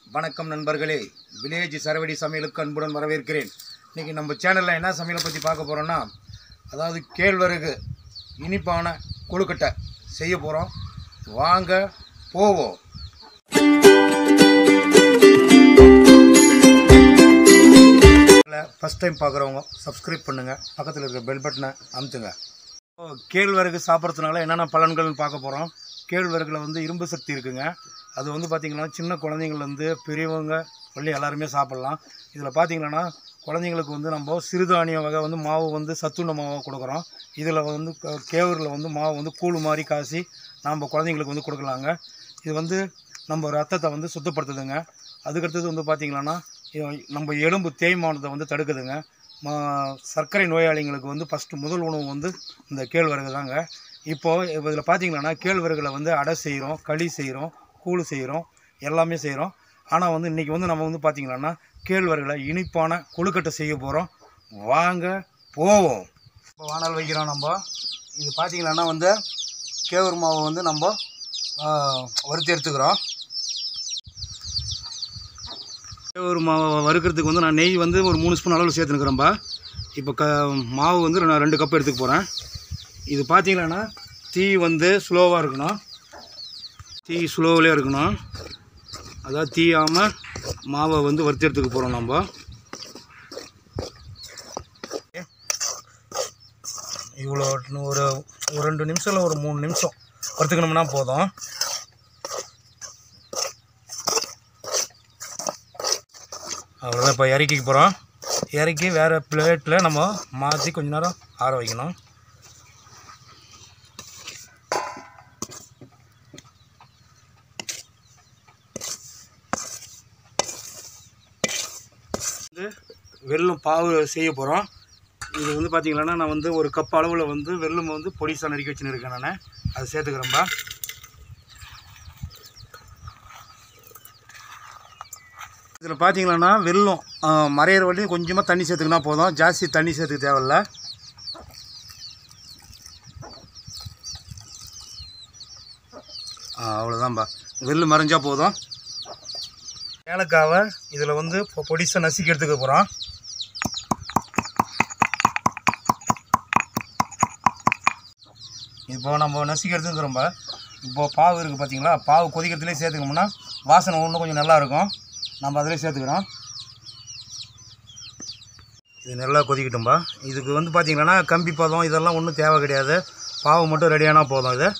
வணக்கம் நண்பர்களே வில்லேஜ் சரவடி சமையலுக்கு அன்புடன் வரவேற்கிறேன் இன்றைக்கி நம்ம சேனலில் என்ன சமையலை பற்றி பார்க்க போகிறோன்னா அதாவது கேழ்வரகு இனிப்பான கொழுக்கட்டை செய்ய போகிறோம் வாங்க போவோம் ஃபஸ்ட் டைம் பார்க்குறவங்க சப்ஸ்கிரைப் பண்ணுங்கள் பக்கத்தில் இருக்கிற பெல் பட்டனை அமுத்துங்க இப்போ கேழ்வரகு சாப்பிட்றதுனால என்னென்ன பலன்கள்னு பார்க்க போகிறோம் கேழ்வரகுல வந்து இரும்பு சக்தி இருக்குங்க அது வந்து பார்த்திங்கன்னா சின்ன குழந்தைங்கள்லேருந்து பெரியவங்க வள்ளி எல்லாருமே சாப்பிட்லாம் இதில் பார்த்தீங்கன்னா குழந்தைங்களுக்கு வந்து நம்ம சிறுதானிய வகை வந்து மாவு வந்து சத்துண மாவாக கொடுக்குறோம் இதில் வந்து க- கேவுரில் வந்து மாவு வந்து கூழ் மாதிரி காசி நம்ம குழந்தைங்களுக்கு வந்து கொடுக்கலாங்க இது வந்து நம்ம ரத்தத்தை வந்து சுத்தப்படுத்துதுங்க அதுக்கடுத்தது வந்து பார்த்திங்கன்னா இ- நம்ம எலும்பு தேய்மானத்தை வந்து தடுக்குதுங்க மா சர்க்கரை நோயாளிங்களுக்கு வந்து ஃபஸ்ட்டு முதல் உணவு வந்து இந்த கேழ்வரகு தாங்க இப்போது இதில் பார்த்தீங்கன்னா கேழ்வரகுல வந்து அடை செய்கிறோம் களி செய்கிறோம் கூழ் செய்கிறோம் எல்லாமே செய்கிறோம் ஆனால் வந்து இன்றைக்கி வந்து நம்ம வந்து பார்த்திங்கன்னா கேழ்வரகுல இனிப்பான கொழுக்கட்டை செய்ய போகிறோம் வாங்க போவோம் இப்போ வானல் வைக்கிறோம் நம்ம இது பார்த்தீங்கன்னா வந்து கேவுரு மாவை வந்து நம்ம ஆ, வறுத்து எடுத்துக்கிறோம் ஒரு மாவை வறுக்கிறதுக்கு வந்து நான் நெய் வந்து ஒரு மூணு ஸ்பூன் அளவில் சேர்த்துனுக்குறேன்பா இப்போ க மாவு வந்து நான் ரெண்டு கப் எடுத்துக்க போகிறேன் இது பார்த்தீங்கன்னா தீ வந்து ஸ்லோவாக இருக்கணும் தீ ஸ்லோவிலே இருக்கணும் அதாவது தீயாமல் மாவை வந்து வறுத்து எடுத்துக்க போகிறோம் நம்ம இவ்வளோ ஒரு ஒரு ரெண்டு நிமிஷம் இல்லை ஒரு மூணு நிமிஷம் வறுத்துக்கணும்னா போதும் அவ்வளோதான் இப்போ இறக்கிக்க போகிறோம் இறக்கி வேறு பிளேட்டில் நம்ம மாற்றி கொஞ்ச நேரம் ஆற வைக்கணும் வந்து வெல்லம் பாவு செய்ய போகிறோம் இது வந்து பார்த்தீங்கன்னா நான் வந்து ஒரு கப் அளவில் வந்து வெல்லம் வந்து பொடிசாக நறுக்கி வச்சுன்னு இருக்கேன் நான் அதை சேர்த்துக்கிறேன்பா இதில் பார்த்தீங்கன்னா வெல்லம் ஆ, மறையிற வரையும் கொஞ்சமாக தண்ணி சேர்த்துக்கினா போதும் ஜாஸ்தி தண்ணி சேர்த்துக்க தேவையில்ல ஆ அவ்வளோதான்பா வெள்ளு மறைஞ்சா போதும் ஏலக்காவை இதில் வந்து இப்போ பொடிசாக நசுக்கி எடுத்துக்க போகிறோம் இப்போ நம்ம நசுக்கி எடுத்துக்கிறோம்ப இப்போ பாவு இருக்குது பார்த்தீங்களா பாவு கொதிக்கிறதுலேயே சேர்த்துக்கோம்னா வாசனை இன்னும் கொஞ்சம் நல்லா இருக்கும் நம்ம அதிலே சேர்த்துக்கிறோம் இது நல்லா கொதிக்கட்டும்பா இதுக்கு வந்து பார்த்தீங்கன்னா கம்பி பதம் இதெல்லாம் ஒன்றும் தேவை கிடையாது பாவு மட்டும் ரெடியானா போதும் இது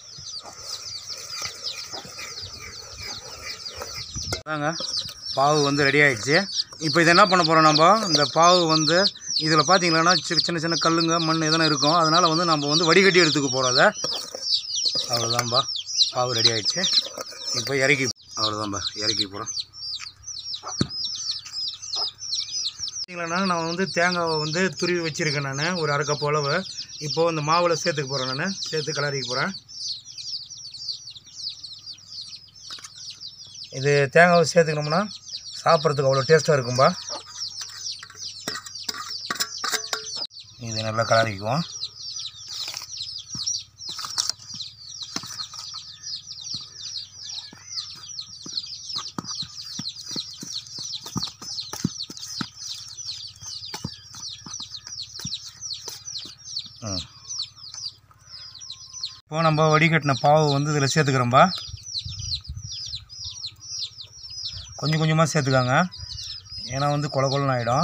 தாங்க பாவு வந்து ரெடி ஆயிடுச்சு இப்போ இது என்ன பண்ண போகிறோம் நம்ம இந்த பாவு வந்து இதில் பார்த்தீங்கன்னா சின்ன சின்ன சின்ன கல்லுங்க மண் எதனா இருக்கும் அதனால் வந்து நம்ம வந்து வடிகட்டி எடுத்துக்க போகிறோம் அதை அவ்வளோதான்பா பாவு ரெடி ஆயிடுச்சு இப்போ இறக்கி அவ்வளோதான்பா இறக்கி போகிறோம் பார்த்தீங்கன்னா நான் வந்து தேங்காவை வந்து துருவி வச்சுருக்கேன் நான் ஒரு அரை கப் அளவு இப்போது இந்த மாவில் சேர்த்துக்க போகிறேன் நான் சேர்த்து கிளறிக்க போகிறேன் இது தேங்காவை சேர்த்துக்கணும்னா சாப்பிட்றதுக்கு அவ்வளோ டேஸ்ட்டாக இருக்கும்பா இது நல்லா கிளறிக்குவோம் ம் இப்போ நம்ம வடிகட்டின பாவு வந்து இதில் சேர்த்துக்கிறோம்பா கொஞ்சம் கொஞ்சமாக சேர்த்துக்காங்க ஏன்னா வந்து கொல கொலன்னு ஆகிடும்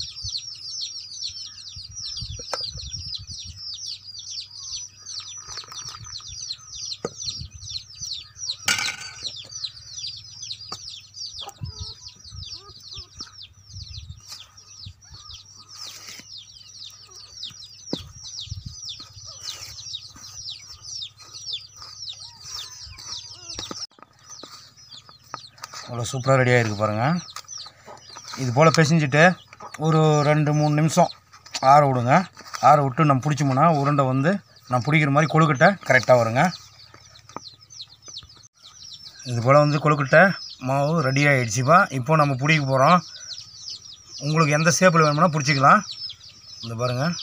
அவ்வளோ சூப்பராக ரெடி ஆகிருக்கு பாருங்கள் இது போல் பிசைஞ்சிட்டு ஒரு ரெண்டு மூணு நிமிஷம் ஆற விடுங்க ஆற விட்டு நம்ம பிடிச்சோம்னா உருண்டை வந்து நான் பிடிக்கிற மாதிரி கொழுக்கட்டை கரெக்டாக வருங்க இது போல் வந்து கொழுக்கட்டை மாவு ரெடி ஆகிடுச்சுப்பா இப்போ நம்ம பிடிக்க போகிறோம் உங்களுக்கு எந்த ஷேப்பில் வேணும்னா பிடிச்சிக்கலாம் இந்த பாருங்கள்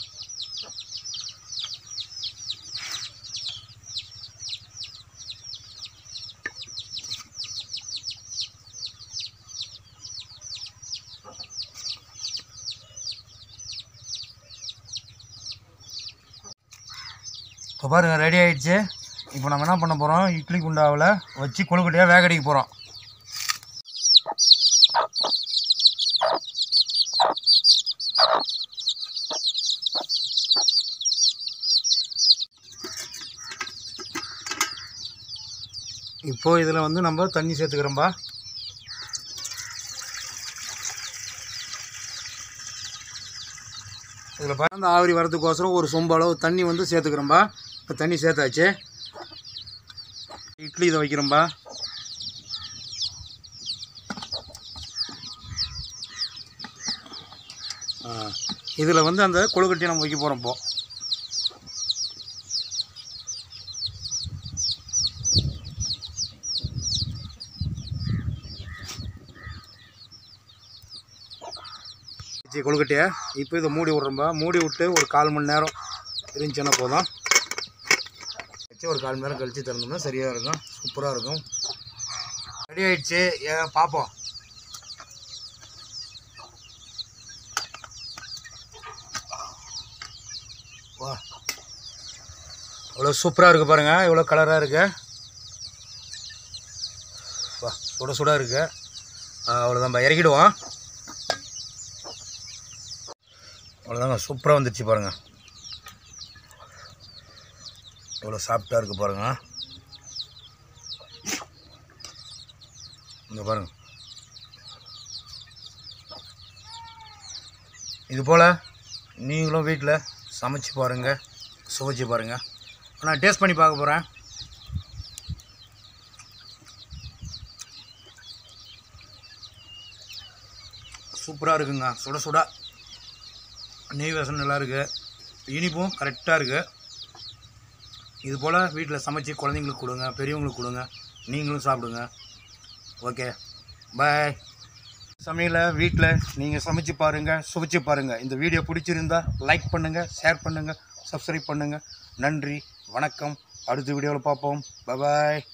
இப்போ பாருங்க ரெடி ஆயிடுச்சு இப்போ நம்ம என்ன பண்ண போகிறோம் இட்லி குண்டாவில் வச்சு கொழுக்கட்டையாக வேக அடிக்க போகிறோம் இப்போ இதில் வந்து நம்ம தண்ணி சேர்த்துக்கிறோம்பா இதில் பார்த்தா அந்த ஆவிரி வரதுக்கோசரம் ஒரு சொம்பு அளவு தண்ணி வந்து சேர்த்துக்கிறோம்பா இப்போ தண்ணி சேர்த்தாச்சு இட்லி இதை வைக்கிறோம்பா இதில் வந்து அந்த கொழுக்கட்டையை நம்ம வைக்க போகிறோம் இப்போ வச்சு கொழுக்கட்டையை இப்போ இதை மூடி விட்றோம்பா மூடி விட்டு ஒரு கால் மணி நேரம் இருந்துச்சுன்னா போதும் வச்சு ஒரு கால் மணி நேரம் கழித்து திறந்தோம்னா சரியாக இருக்கும் சூப்பராக இருக்கும் ரெடி ஆயிடுச்சு ஏன் பார்ப்போம் வா இவ்வளோ சூப்பராக இருக்குது பாருங்கள் இவ்வளோ கலராக இருக்கு வா சுட சுட இருக்கு அவ்வளோதான் இறக்கிடுவோம் அவ்வளோதாங்க சூப்பராக வந்துடுச்சு பாருங்கள் எவ்வளோ சாஃப்டாக இருக்குது பாருங்கள் இங்கே பாருங்கள் இது போல் நீங்களும் வீட்டில் சமைச்சு பாருங்கள் சுவைச்சு பாருங்கள் நான் டேஸ்ட் பண்ணி பார்க்க போகிறேன் சூப்பராக இருக்குங்க சுட சுட நெய் வாசனை நல்லா இருக்குது இனிப்பும் கரெக்டாக இருக்குது இது போல் வீட்டில் சமைச்சு குழந்தைங்களுக்கு கொடுங்க பெரியவங்களுக்கு கொடுங்க நீங்களும் சாப்பிடுங்க ஓகே பாய் சமையலை வீட்டில் நீங்கள் சமைச்சு பாருங்கள் சுவைச்சு பாருங்கள் இந்த வீடியோ பிடிச்சிருந்தா லைக் பண்ணுங்கள் ஷேர் பண்ணுங்கள் சப்ஸ்கிரைப் பண்ணுங்கள் நன்றி வணக்கம் அடுத்த வீடியோவில் பார்ப்போம் பாய்